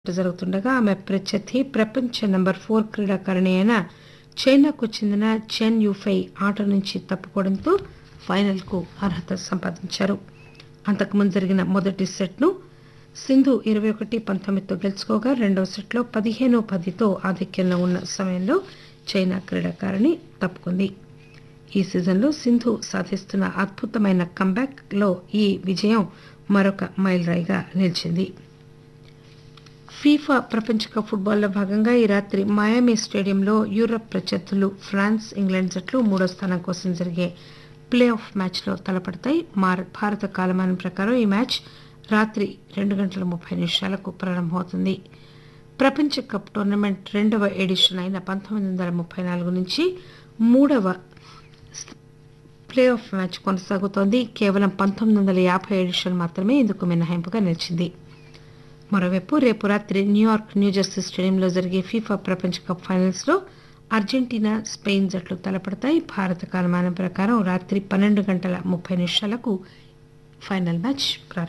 జరుగుతుండగా ఆమె ప్రత్యర్థి ప్రపంచ నంబర్ ఫోర్ క్రీడాకారిణి అయిన చైనాకు చెందిన చెన్ యూఫై ఆట నుంచి తప్పుకోవడంతో ఫైనల్ కు అర్హత సంపాదించారు అంతకుముందు జరిగిన మొదటి సెట్ ను సింధు ఇరవై ఒకటి పంతొమ్మిదితో గెలుచుకోగా రెండవ సెట్ లో పదిహేను పదితో ఆధిక్యంలో ఉన్న సమయంలో చైనా క్రీడాకారిణి తప్పుకుంది ఈ సీజన్లో సింధు సాధిస్తున్న అద్భుతమైన కంబ్యాక్ లో ఈ విజయం మరొక మైలురాయిగా నిలిచింది ఫీఫా ప్రపంచ కప్ ఫుట్బాల్లో భాగంగా ఈ రాత్రి మయామి స్టేడియంలో యూరప్ ప్రత్యర్థులు ఫ్రాన్స్ ఇంగ్లాండ్ జట్లు మూడో స్థానం కోసం జరిగే ప్లే ఆఫ్ మ్యాచ్లో తలపడతాయి మార- భారత కాలమానం ప్రకారం ఈ మ్యాచ్ రాత్రి రెండు గంటల ముప్పై నిమిషాలకు ప్రారంభమవుతుంది ప్రపంచ కప్ టోర్నమెంట్ రెండవ ఎడిషన్ అయిన పంతొమ్మిది వందల ముప్పై నాలుగు నుంచి మూడవ ప్లే ఆఫ్ మ్యాచ్ కొనసాగుతోంది కేవలం పంతొమ్మిది వందల యాభై ఎడిషన్ మాత్రమే ఇందుకు మినహాయింపుగా నిలిచింది మరోవైపు రేపు రాత్రి న్యూయార్క్ న్యూజెర్సీ స్టేడియంలో జరిగే ఫీఫా ప్రపంచ కప్ ఫైనల్స్ లో అర్జెంటీనా స్పెయిన్ జట్లు తలపడతాయి భారత కాలమానం ప్రకారం రాత్రి పన్నెండు గంటల ముప్పై నిమిషాలకు ఫైనల్ మ్యాచ్ ప్రారంభం